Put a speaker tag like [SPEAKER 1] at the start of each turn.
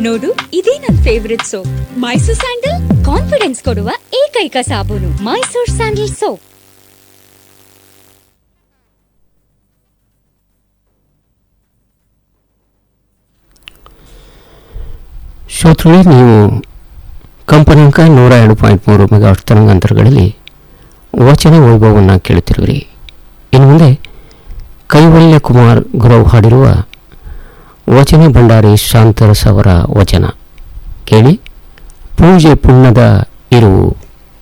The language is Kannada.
[SPEAKER 1] ನೋಡು ಇದೇ ನನ್ favourite soap Mysore sandal confidence ಕೊಡುವ ಏಕೈಕ ಸಾಬೂನು ಮೈಸೂರ್ ಸ್ಯಾಂಡಲ್ ಸೋಪ್
[SPEAKER 2] ಶ್ರೋತೃಗಳೇ ನೀವು ಕಂಪನಾಂಕ ನೂರ ಎರಡು ಪಾಯಿಂಟ್ ಮೂರು ಮೆಗಾ ತರಂಗಾಂತರಗಳಲ್ಲಿ ವಚನ ವೈಭವವನ್ನು ಕೇಳುತ್ತಿರುವಿರಿ ಇನ್ನು ಮುಂದೆ ಕೈವಲ್ಯ ಕುಮಾರ್ ಗುರವ್ ಹಾಡಿರುವ ವಚನ ಭಂಡಾರಿ ಶಾಂತರಸ್ ಅವರ ವಚನ ಕೇಳಿ ಪೂಜೆ ಪುಣ್ಯದ ಇರುವು